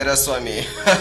స్వామి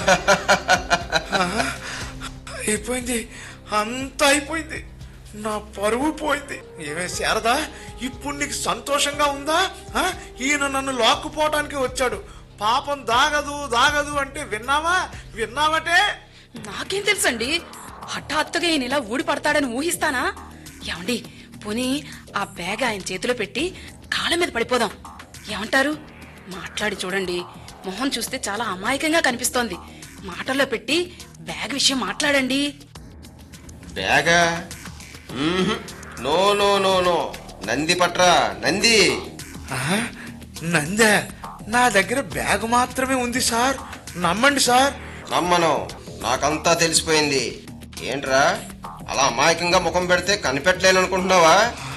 అయిపోయింది అంతా అయిపోయింది నా పరువు పోయింది ఏమే శారదా ఇప్పుడు నీకు సంతోషంగా ఉందా ఆ? ఈయన నన్ను లాక్కుపోవటానికి వచ్చాడు పాపం దాగదు దాగదు అంటే విన్నావా విన్నావటే నాకేం తెలుసండి హఠాత్తుగా ఈయన ఇలా ఊడి పడతాడని ఊహిస్తానా ఏమండి పోనీ ఆ బ్యాగ్ ఆయన చేతిలో పెట్టి కాళ్ళ మీద పడిపోదాం ఏమంటారు మాట్లాడి చూడండి మొహం చూస్తే చాలా అమాయకంగా కనిపిస్తోంది మాటల్లో పెట్టి బ్యాగ్ విషయం మాట్లాడండి బ్యాగా మ్మ్హ్. నో నో నో నో నంది పట్రా నంది ఆ? నందా నా దగ్గర బ్యాగ్ మాత్రమే ఉంది సార్ నమ్మండి సార్ నమ్మను నాకంతా తెలిసిపోయింది ఏంట్రా అలా అమాయకంగా ముఖం పెడితే కనిపెట్టలేను అనుకుంటున్నావా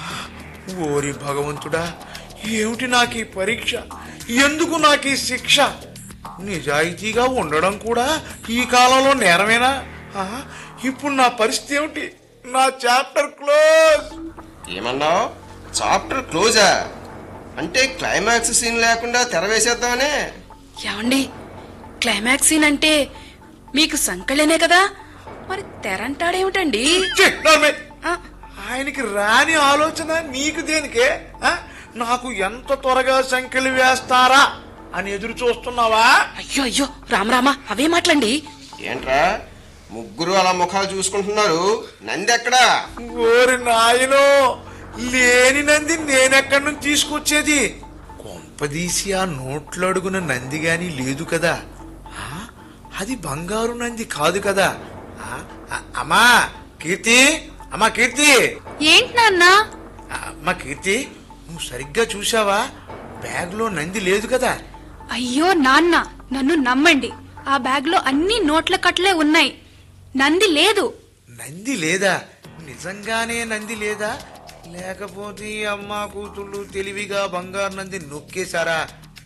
ఓరి భగవంతుడా ఏమిటి నాకు ఈ పరీక్ష ఎందుకు నాకు ఈ శిక్ష నిజాయితీగా ఉండడం కూడా ఈ కాలంలో నేరమేనా ఆ, ఇప్పుడు నా పరిస్థితి ఏమిటి నా చాప్టర్ క్లోజ్ ఏమన్నావు చాప్టర్ క్లోజా అంటే క్లైమాక్స్ సీన్ లేకుండా తెర వేసేద్దామనే ఏమండి క్లైమాక్స్ సీన్ అంటే మీకు సంకళ్ళనే కదా మరి తెరంటాడేమిటండి ఛీ, నోర్మై. ఆ, ఆయనకి రాని ఆలోచన నీకు దేనికే ఆ? నాకు ఎంత త్వరగా సంఖ్యలు వేస్తారా అని ఎదురు చూస్తున్నావా అయ్యో అయ్యో రామరామా అవే మాటలండి ఏంట్రా ముగ్గురు అలా ముఖాలు చూసుకుంటున్నారు నంది ఎక్కడా ఓరి నాయనో లేని నంది నేనెక్కడి నుంచి తీసుకొచ్చేది కొంపదీసి ఆ నోట్లో అడుగున నంది గాని లేదు కదా ఆ? అది బంగారు నంది కాదు కదా ఆ? అ- అమ్మా కీర్తి అమ్మా కీర్తి ఏంటి నాన్న ఆ, అమ్మా కీర్తి నువ్వు సరిగ్గా చూసావా బ్యాగ్ లో నంది లేదు కదా అయ్యో నాన్న నన్ను నమ్మండి ఆ బ్యాగ్ లో అన్ని నోట్ల కట్లే ఉన్నాయి నంది లేదు నంది లేదా నిజంగానే నంది లేదా లేకపోతే ఈ అమ్మ కూతుళ్ళు తెలివిగా బంగారు నంది నొక్కేశారా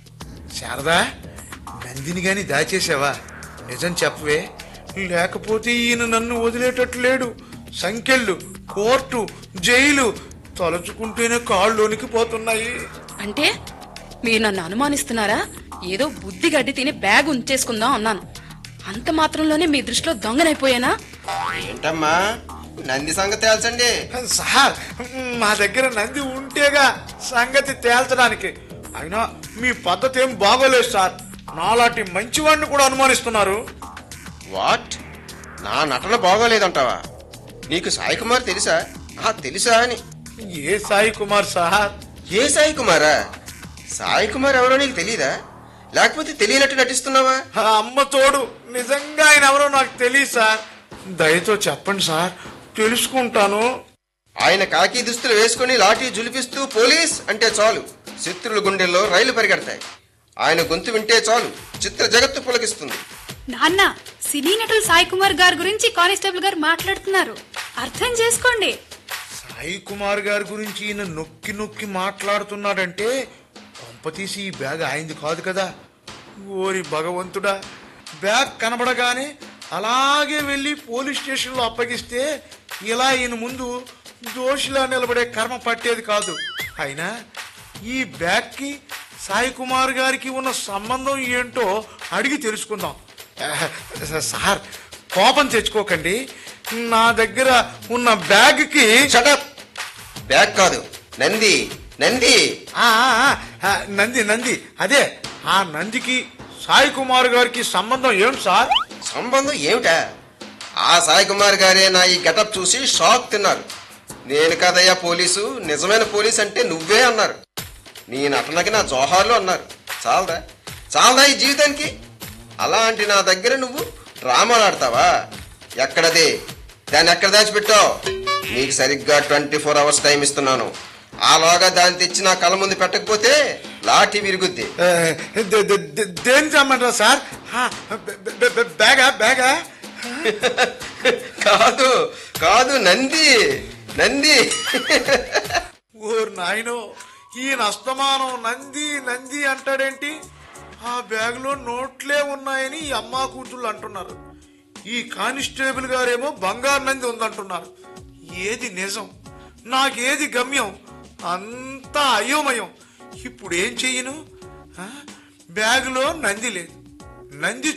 శారదా నందిని గాని దాచేసావా నిజం చెప్పవే లేకపోతే ఈయన నన్ను వదిలేటట్టు లేడు సంఖ్యలు కోర్టు జైలు తలుచుకుంటేనే కాళ్ళలోనికి పోతున్నాయి అంటే మీరు నన్ను అనుమానిస్తున్నారా ఏదో బుద్ధి గడ్డి తిని బ్యాగ్ ఉంచేసుకుందాం అన్నాను అంత మాత్రంలోనే మీ దృష్టిలో దొంగనైపోయానా ఏంటమ్మా నంది సంగతి తేల్చండి సార్ మా దగ్గర నంది ఉంటేగా సంగతి తేల్చడానికి అయినా మీ పద్ధతి ఏం బాగోలేదు సార్ నాలాంటి మంచివాడిని కూడా అనుమానిస్తున్నారు వాట్ నా నటన బాగోలేదంటావా నీకు సాయి కుమార్ తెలుసా ఆ తెలుసా అని ఏ సాయి కుమార్ సార్ ఏ సాయి కుమారా సాయి కుమార్ ఎవరో నీకు తెలీదా లేకపోతే తెలియనట్టు నటిస్తున్నావా ఆ అమ్మ తోడు నిజంగా ఆయన ఎవరో నాకు తెలియదు సార్ దయతో చెప్పండి సార్ తెలుసుకుంటాను ఆయన కాకి దుస్తులు వేసుకుని లాఠీ జులిపిస్తూ పోలీస్ అంటే చాలు శత్రుల గుండెల్లో రైలు పరిగెడతాయి ఆయన గొంతు వింటే చాలు చిత్ర జగత్తు పులకిస్తుంది నాన్న సినీ నటులు సాయి కుమార్ గారి గురించి కానిస్టేబుల్ గారు మాట్లాడుతున్నారు అర్థం చేసుకోండి సాయి కుమార్ గారి గురించి ఈయన నొక్కి నొక్కి మాట్లాడుతున్నాడంటే కొంపతీసి ఈ బ్యాగ్ ఆయనది కాదు కదా ఓరి భగవంతుడా బ్యాగ్ కనబడగానే అలాగే వెళ్ళి పోలీస్ స్టేషన్లో అప్పగిస్తే ఇలా ఈయన ముందు దోషిలా నిలబడే కర్మ పట్టేది కాదు అయినా ఈ బ్యాగ్కి సాయి కుమార్ గారికి ఉన్న సంబంధం ఏంటో అడిగి తెలుసుకుందాం ఆహ్, సార్ కోపం తెచ్చుకోకండి నా దగ్గర ఉన్న బ్యాగ్కి షటప్ బ్యాగ్ కాదు నంది నంది ఆ, ఆ, ఆ, నంది నంది అదే ఆ నందికి సాయి కుమార్ గారికి సంబంధం ఏమిటి సార్ సంబంధం ఏమిటా ఆ సాయి కుమార్ గారే నా ఈ గెటప్ చూసి షాక్ తిన్నారు నేను కదయ్యా పోలీసు నిజమైన పోలీస్ అంటే నువ్వే అన్నారు నీ నటనకి నా జోహార్లు అన్నారు చాలదా చాలదా ఈ జీవితానికి అలాంటి నా దగ్గర నువ్వు డ్రామాలు ఆడతావా ఎక్కడది దాన్ని ఎక్కడ దాచిపెట్టావు నీకు సరిగ్గా ట్వంటీ ఫోర్ అవర్స్ టైం ఇస్తున్నాను ఆలోగా దాన్ని తెచ్చి నా కళ్ళ ముందు పెట్టకపోతే లాఠీ విరుగుద్ది ఏ, దే- దే- దే- దేని చమ్మంటారా సార్ ఆ, బె- బె- బె- బ్యాగా బ్యాగా కాదు కాదు నంది నంది ఓర్ నాయనో ఈయన అస్తమానం నంది నంది అంటాడేంటి ఆ బ్యాగ్ లో నోట్లే ఉన్నాయని ఈ అమ్మా కూతుళ్ళు అంటున్నారు ఈ కానిస్టేబుల్ గారేమో బంగారు నంది ఉందంటున్నారు ఏది నిజం నాకేది గమ్యం అంతా అయోమయం ఇప్పుడు ఏం చెయ్యను ఆ? బ్యాగులో నంది లేదు నంది